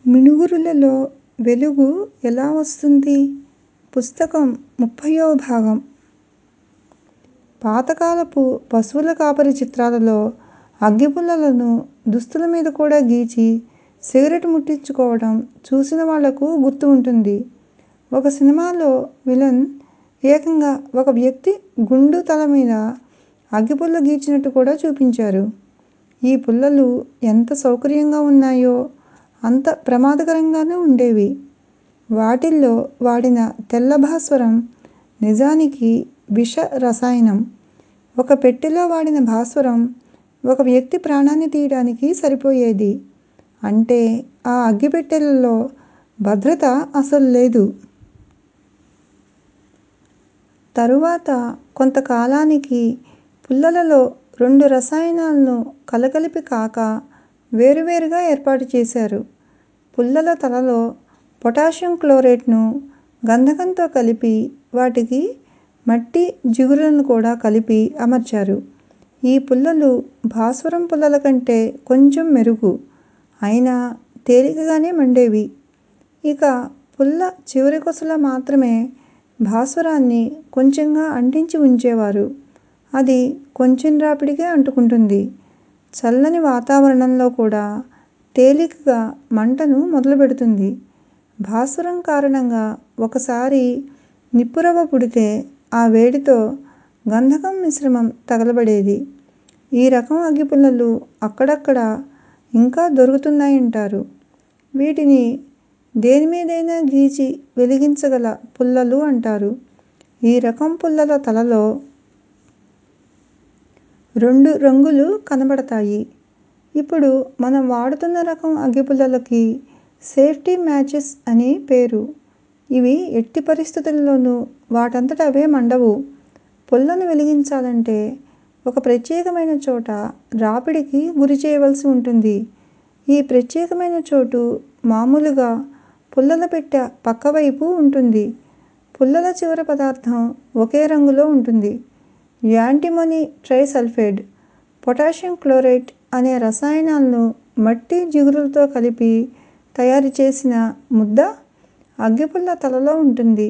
మిణుగురులలో వెలుగు ఎలా వస్తుంది? పుస్తకం ముప్పయ్యవ భాగం పాతకాలపు పశువుల కాపరి చిత్రాలలో అగ్గిపుల్లలను దుస్తుల మీద కూడా గీచి సిగరెట్ ముట్టించుకోవడం చూసిన వాళ్లకు గుర్తు ఉంటుంది. ఒక సినిమాలో విలన్ ఏకంగా ఒక వ్యక్తి గుండు తల మీద అగ్గిపుల్ల గీచినట్టు కూడా చూపించారు. ఈ పుల్లలు ఎంత సౌకర్యంగా ఉన్నాయో అంత ప్రమాదకరంగానూ ఉండేవి. వాటిల్లో వాడిన తెల్ల భాస్వరం నిజానికి విష రసాయనం. ఒక పెట్టెలో వాడిన భాస్వరం ఒక వ్యక్తి ప్రాణాన్ని తీయడానికి సరిపోయేది. అంటే ఆ అగ్గిపెట్టెలలో భద్రత అసలు లేదు. తరువాత కొంతకాలానికి పుల్లలలో రెండు రసాయనాలను కలగలిపి కాక వేరువేరుగా ఏర్పాటు చేశారు. పుల్లల తలలో పొటాషియం క్లోరేట్ను గంధకంతో కలిపి వాటికి మట్టి జిగురులను కూడా కలిపి అమర్చారు. ఈ పుల్లలు భాస్వరం పుల్లల కంటే కొంచెం మెరుగు. అయినా తేలికగానే మండేవి. ఇక పుల్ల చివరి కొసలో మాత్రమే భాస్వరాన్ని కొంచెంగా అంటించి ఉంచేవారు. అది కొంచెం రాపిడికే అంటుకుంటుంది. చల్లని వాతావరణంలో కూడా తేలికగా మంటను మొదలుపెడుతుంది. భాస్వరం కారణంగా ఒకసారి నిప్పురవ్వ పుడితే ఆ వేడితో గంధకం మిశ్రమం తగలబడేది. ఈ రకం అగ్గిపుల్లలు అక్కడక్కడా ఇంకా దొరుకుతున్నాయంటారు. వీటిని దేనిమీదైనా గీచి వెలిగించగల పుల్లలు అంటారు. ఈ రకం పుల్లల తలలో రెండు రంగులు కనబడతాయి. ఇప్పుడు మనం వాడుతున్న రకం అగ్గిపుల్లలకి సేఫ్టీ మ్యాచెస్ అని పేరు. ఇవి ఎట్టి పరిస్థితుల్లోనూ వాటంతట అవే మండవు. పుల్లను వెలిగించాలంటే ఒక ప్రత్యేకమైన చోట రాపిడికి గురిచేయవలసి ఉంటుంది. ఈ ప్రత్యేకమైన చోటు మామూలుగా పుల్లల పెట్టె పక్కవైపు ఉంటుంది. పుల్లల చివర పదార్థం ఒకే రంగులో ఉంటుంది. Antimony tri sulphate, potassium chlorite అనే రసాయనాలను మట్టి జిగురులతో కలిపి తయారు చేసిన ముద్ద అగ్గిపుల్ల తలలో ఉంటుంది.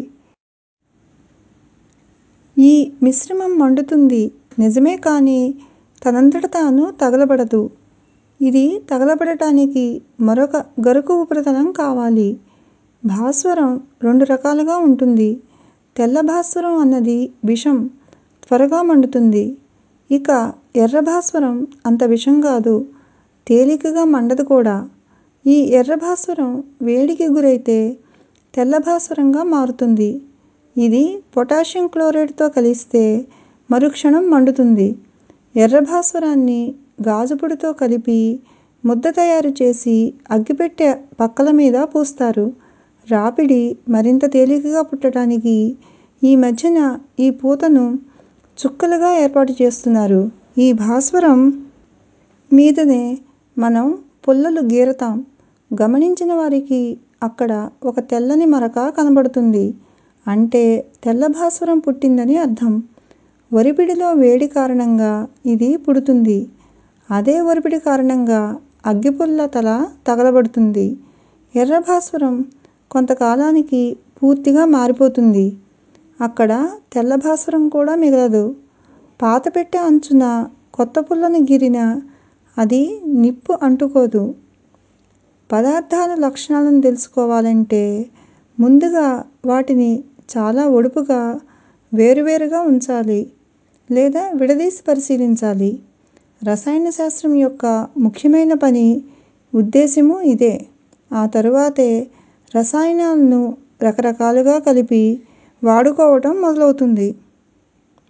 ఈ మిశ్రమం మండుతుంది నిజమే కానీ తనంతట తాను తగలబడదు. ఇది తగలబడటానికి మరొక గరుకు ఉపరితలం కావాలి. భాస్వరం రెండు రకాలుగా ఉంటుంది. తెల్ల భాస్వరం అన్నది విషం. త్వరగా మండుతుంది. ఇక ఎర్ర భాస్వరం అంత విషం కాదు. తేలికగా మండదు కూడా. ఈ ఎర్ర భాస్వరం వేడికి గురైతే తెల్ల భాస్వరంగా మారుతుంది. ఇది పొటాషియం క్లోరైట్ తో కలిస్తే మరుక్షణం మండుతుంది. ఎర్ర భాస్వరాన్ని గాజుపొడితో కలిపి ముద్ద తయారు చేసి అగ్గిపెట్టె పక్కల మీద పూస్తారు. రాపిడి మరింత తేలికగా పుట్టడానికి ఈ మధ్యన ఈ పూతను చుక్కలుగా ఏర్పాటు చేస్తున్నారు. ఈ భాస్వరం మీదనే మనం పుల్లలు గీరతాం. గమనించిన వారికి అక్కడ ఒక తెల్లని మరక కనబడుతుంది. అంటే తెల్ల భాస్వరం పుట్టిందని అర్థం. ఒరిపిడిలో వేడి కారణంగా ఇది పుడుతుంది. అదే ఒరిపిడి కారణంగా అగ్గిపుల్ల తల తగలబడుతుంది. ఎర్ర భాస్వరం కొంతకాలానికి పూర్తిగా మారిపోతుంది. అక్కడ తెల్ల భాస్వరం కూడా మిగలదు. పాత పెట్టె అంచున కొత్త పుల్లను గీరినా అది నిప్పు అంటుకోదు. పదార్థాల లక్షణాలను తెలుసుకోవాలంటే ముందుగా వాటిని చాలా ఒడుపుగా వేరువేరుగా ఉంచాలి. లేదా విడదీసి పరిశీలించాలి. రసాయన శాస్త్రం యొక్క ముఖ్యమైన పని, ఉద్దేశ్యమూ ఇదే. ఆ తరువాతే రసాయనాలను రకరకాలుగా కలిపి వాడుకోవటం మొదలవుతుంది.